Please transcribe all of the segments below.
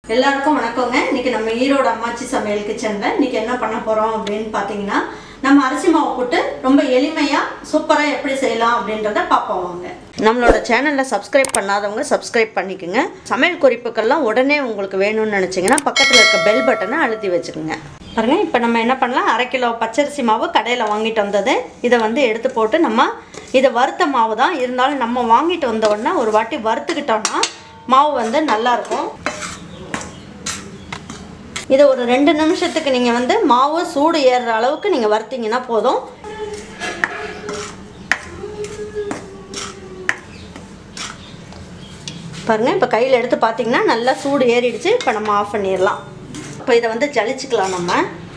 எல்லாருக்கும் வணக்கங்க இன்னைக்கு நம்ம ஈரோடு அம்மாச்சி சமையல் கிச்சனில் இன்னைக்கு என்ன பண்ண போகிறோம் அப்படின்னு பார்த்தீங்கன்னா நம்ம அரிசி மாவு போட்டு ரொம்ப எளிமையாக சூப்பராக எப்படி செய்யலாம் அப்படின்றத பார்ப்போம் வாங்க நம்மளோட சேனலில் சப்ஸ்கிரைப் பண்ணாதவங்க சப்ஸ்கிரைப் பண்ணிக்கோங்க சமையல் குறிப்புக்கெல்லாம் உடனே உங்களுக்கு வேணும்னு நினச்சிங்கன்னா பக்கத்தில் இருக்க பெல் பட்டனை அழுத்தி வச்சுக்கோங்க பாருங்க இப்போ நம்ம என்ன பண்ணலாம் அரை கிலோ பச்சரிசி மாவு கடையில் வாங்கிட்டு வந்தது இதை வந்து எடுத்து போட்டு நம்ம இது வறுத்த மாவு தான் இருந்தாலும் நம்ம வாங்கிட்டு வந்த உடனே ஒரு வாட்டி வறுத்துக்கிட்டோம்னா மாவு வந்து நல்லாயிருக்கும் இதை ஒரு ரெண்டு நிமிஷத்துக்கு நீங்கள் வந்து மாவு சூடு ஏறுற அளவுக்கு நீங்கள் வறுத்தீங்கன்னா போதும் பாருங்கள் இப்போ கையில் எடுத்து பார்த்தீங்கன்னா நல்லா சூடு ஏறிடுச்சு இப்போ நம்ம ஆஃப் பண்ணிடலாம் இப்போ இதை வந்து ஜலிச்சுக்கலாம் நம்ம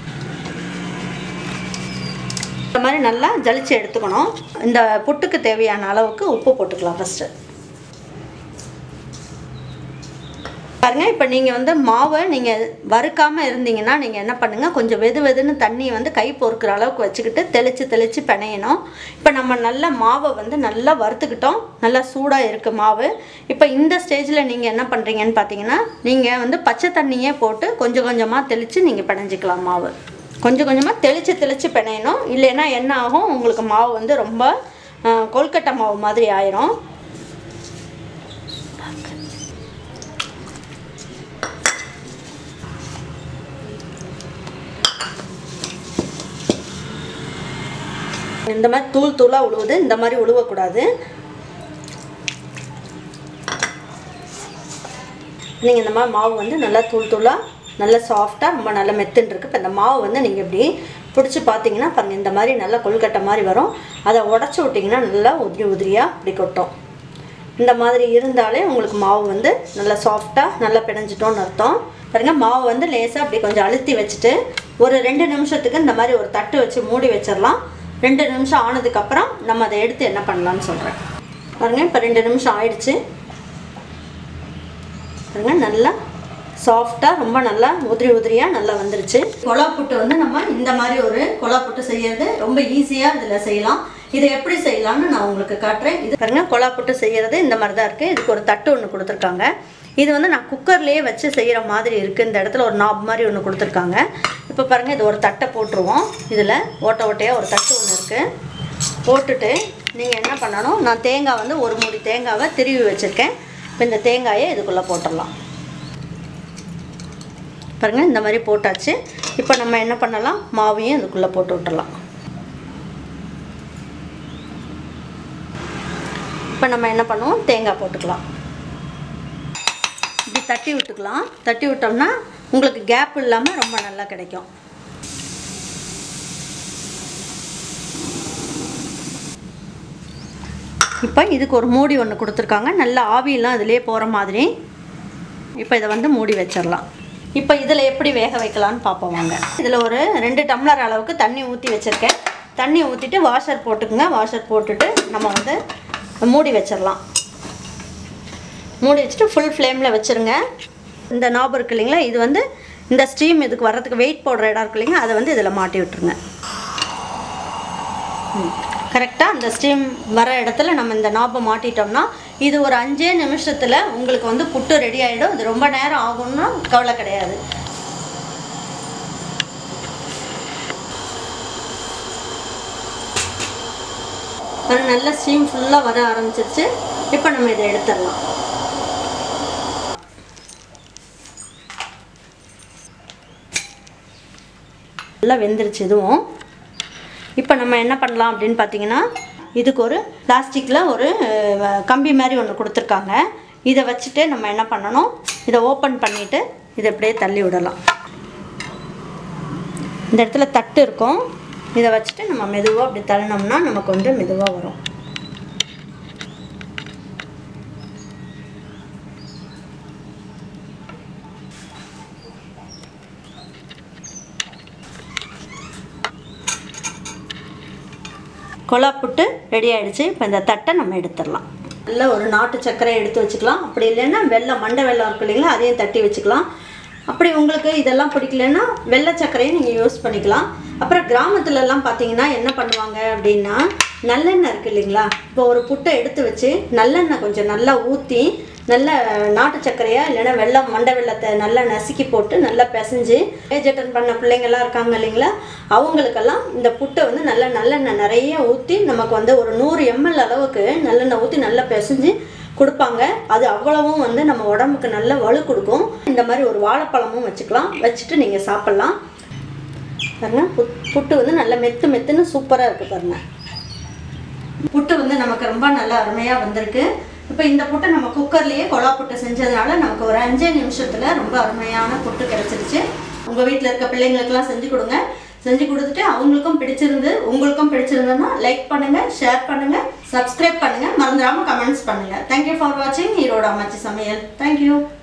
இந்த மாதிரி நல்லா ஜலிச்சு எடுத்துக்கணும் இந்த புட்டுக்கு தேவையான அளவுக்கு உப்பு போட்டுக்கலாம் ஃபஸ்ட்டு பாருங்க இப்போ நீங்கள் வந்து மாவை நீங்கள் வறுக்காமல் இருந்தீங்கன்னா நீங்கள் என்ன பண்ணுங்கள் கொஞ்சம் வெது வெதுன்னு தண்ணி வந்து கை பொறுக்கிற அளவுக்கு வச்சுக்கிட்டு தெளித்து தெளித்து பிணையணும் இப்போ நம்ம நல்ல மாவை வந்து நல்லா வறுத்துக்கிட்டோம் நல்லா சூடாக இருக்குது மாவு இப்போ இந்த ஸ்டேஜில் நீங்கள் என்ன பண்ணுறீங்கன்னு பார்த்தீங்கன்னா நீங்கள் வந்து பச்சை தண்ணியே போட்டு கொஞ்சம் கொஞ்சமாக தெளித்து நீங்கள் பிணைஞ்சிக்கலாம் மாவு கொஞ்சம் கொஞ்சமாக தெளித்து தெளித்து பிணையணும் இல்லைன்னா என்ன ஆகும் உங்களுக்கு மாவு வந்து ரொம்ப அஹ், கொழுக்கட்டை மாவு மாதிரி ஆயிரும் இந்த மாதிரி தூள் தூளாக உழுவுது இந்த மாதிரி உழுவக்கூடாது நீங்கள் இந்த மாதிரி மாவு வந்து நல்லா தூள் தூளாக நல்லா சாஃப்டாக ரொம்ப நல்லா மெத்துன்னு இருக்கு இப்போ இந்த மாவு வந்து நீங்கள் இப்படி பிடிச்சி பார்த்தீங்கன்னா பாருங்கள் இந்த மாதிரி நல்லா கொழுக்கட்டை மாதிரி வரும் அதை உடச்சி விட்டிங்கன்னா நல்லா உதிரி உதிரியாக இப்படி கொட்டும் இந்த மாதிரி இருந்தாலே உங்களுக்கு மாவு வந்து நல்லா சாஃப்டாக நல்லா பிணைஞ்சிட்டோன்னு அர்த்தம் பாருங்க மாவு வந்து லேசாக அப்படி கொஞ்சம் அழுத்தி வச்சுட்டு ஒரு ரெண்டு நிமிஷத்துக்கு இந்த மாதிரி ஒரு தட்டு வச்சு மூடி வச்சிடலாம் ரெண்டு நிமிஷம் ஆனதுக்கப்புறம் நம்ம அதை எடுத்து என்ன பண்ணலாம்னு சொல்கிறேன் பாருங்க இப்போ ரெண்டு நிமிஷம் ஆயிடுச்சு பாருங்க நல்லா சாஃப்டாக ரொம்ப நல்லா உதிரி உதிரியாக நல்லா வந்துருச்சு கொலா புட்டு வந்து நம்ம இந்த மாதிரி ஒரு கொலா புட்டு செய்யறது ரொம்ப ஈஸியாக இதில் செய்யலாம் இதை எப்படி செய்யலாம்னு நான் உங்களுக்கு காட்டுறேன் இது பாருங்க கொலா புட்டு செய்யறது இந்த மாதிரி தான் இருக்குது இதுக்கு ஒரு தட்டு ஒன்று கொடுத்துருக்காங்க இது வந்து நான் குக்கர்லேயே வச்சு செய்கிற மாதிரி இருக்குது இந்த இடத்துல ஒரு நாப் மாதிரி ஒன்று கொடுத்துருக்காங்க இப்போ பாருங்கள் இது ஒரு தட்டை போட்டுருவோம் இதில் ஓட்டை ஓட்டையாக ஒரு தட்டு ஒன்று இருக்குது போட்டுட்டு நீங்கள் என்ன பண்ணணும் நான் தேங்காய் வந்து ஒரு மூடி தேங்காவை திருவி வச்சுருக்கேன் இப்போ இந்த தேங்காயை இதுக்குள்ளே போட்டுடலாம் பாருங்கள் இந்த மாதிரி போட்டாச்சு இப்போ நம்ம என்ன பண்ணலாம் மாவையும் இதுக்குள்ளே போட்டு விட்டுறலாம் இப்போ நம்ம என்ன பண்ணுவோம் தேங்காய் போட்டுக்கலாம் இப்படி தட்டி விட்டுக்கலாம் தட்டி விட்டோம்னா உங்களுக்கு கேப் இல்லாமல் ரொம்ப நல்லா கிடைக்கும் இப்போ இதுக்கு ஒரு மூடி ஒன்று கொடுத்துருக்காங்க நல்ல ஆவியெல்லாம் அதிலே போகிற மாதிரி இப்போ இதை வந்து மூடி வச்சிடலாம் இப்போ இதில் எப்படி வேக வைக்கலான்னு பார்ப்போம் வாங்க இதில் ஒரு ரெண்டு டம்ளர் அளவுக்கு தண்ணி ஊற்றி வச்சுருக்கேன் தண்ணி ஊற்றிட்டு வாஷர் போட்டுக்குங்க வாஷர் போட்டுட்டு நம்ம வந்து மூடி வச்சிடலாம் மூடி வச்சுட்டு ஃபுல் ஃப்ளேமில் வச்சுருங்க இந்த நாபு இருக்கு இல்லைங்களா இது வந்து இந்த ஸ்டீம் இதுக்கு வர்றதுக்கு வெயிட் போடுற இடம் இருக்கு இல்லைங்களா அதை வந்து இதில் மாட்டி விட்டுருங்க கரெக்டாக அந்த ஸ்டீம் வர இடத்துல நம்ம இந்த நாப்பை மாட்டிட்டோம்னா இது ஒரு அஞ்சே நிமிஷத்தில் உங்களுக்கு வந்து புட்டு ரெடி ஆகிடும் இது ரொம்ப நேரம் ஆகும்னா கவலை கிடையாது ஒரு நல்ல ஸ்டீம் ஃபுல்லாக வர ஆரம்பிச்சிருச்சு இப்போ நம்ம இதை எடுத்துடலாம் நல்லா வெந்துருச்சு இதுவும் இப்போ நம்ம என்ன பண்ணலாம் அப்படின்னு பார்த்தீங்கன்னா இதுக்கு ஒரு பிளாஸ்டிக்கில் ஒரு அஹ், கம்பி மாதிரி ஒன்று கொடுத்துருக்காங்க இதை வச்சுட்டு நம்ம என்ன பண்ணணும் இதை ஓப்பன் பண்ணிவிட்டு இதை அப்படியே தள்ளி விடலாம் இந்த இடத்துல தட்டு இருக்கும் இதை வச்சுட்டு நம்ம மெதுவாக அப்படி தள்ளினோம்னா நமக்கு வந்து மெதுவாக வரும் கொலா புட்டு ரெடி ஆயிடுச்சு இப்போ இந்த தட்டை நம்ம எடுத்துடலாம் நல்ல ஒரு நாட்டு சர்க்கரை எடுத்து வச்சுக்கலாம் அப்படி இல்லைன்னா வெள்ளம் மண்டை வெள்ளம் இருக்கு இல்லைங்களா அதையும் தட்டி வச்சுக்கலாம் அப்படி உங்களுக்கு இதெல்லாம் பிடிக்கலன்னா வெள்ளை சர்க்கரையை நீங்கள் யூஸ் பண்ணிக்கலாம் அப்புறம் கிராமத்துலலாம் பார்த்தீங்கன்னா என்ன பண்ணுவாங்க அப்படின்னா நல்லெண்ணெய் இருக்குது இல்லைங்களா இப்போ ஒரு புட்டை எடுத்து வச்சு நல்லெண்ணெய் கொஞ்சம் நல்லா ஊற்றி நல்ல நாட்டு சர்க்கரையா இல்லைன்னா வெள்ளம் மண்டை வெள்ளத்தை நல்லா நசுக்கி போட்டு நல்லா பிசைஞ்சு ஏஜ் அட்டன் பண்ண பிள்ளைங்கள்லாம் இருக்காங்க இல்லைங்களா அவங்களுக்கெல்லாம் இந்த புட்டை வந்து நல்லா நல்லெண்ணெய் நிறைய ஊற்றி நமக்கு வந்து ஒரு நூறு எம்எல் அளவுக்கு நல்லெண்ணெய் ஊற்றி நல்லா பிசைஞ்சு கொடுப்பாங்க அது அவ்வளவும் வந்து நம்ம உடம்புக்கு நல்ல வலு கொடுக்கும் இந்த மாதிரி ஒரு வாழைப்பழமும் வச்சுக்கலாம் வச்சுட்டு நீங்கள் சாப்பிட்லாம் பாருங்க புட் புட்டு வந்து நல்லா மெத்து மெத்துன்னு சூப்பராக இருக்குது பாருங்க புட்டு வந்து நமக்கு ரொம்ப நல்லா அருமையாக வந்திருக்கு இப்போ இந்த புட்டை நம்ம குக்கர்லேயே கொலா புட்டு செஞ்சதுனால நமக்கு ஒரு அஞ்சே நிமிஷத்தில் ரொம்ப அருமையான புட்டு கிடச்சிருச்சு உங்கள் வீட்டில் இருக்க பிள்ளைங்களுக்கெல்லாம் செஞ்சு கொடுங்க செஞ்சு கொடுத்துட்டு அவங்களுக்கும் பிடிச்சிருந்து உங்களுக்கும் பிடிச்சிருந்ததுன்னா லைக் பண்ணுங்கள் ஷேர் பண்ணுங்கள் சப்ஸ்கிரைப் பண்ணுங்கள் மறந்துடாமல் கமெண்ட்ஸ் பண்ணுங்கள் தேங்க்யூ ஃபார் வாட்சிங் ஈரோடு அம்மாச்சி சமையல் தேங்க்யூ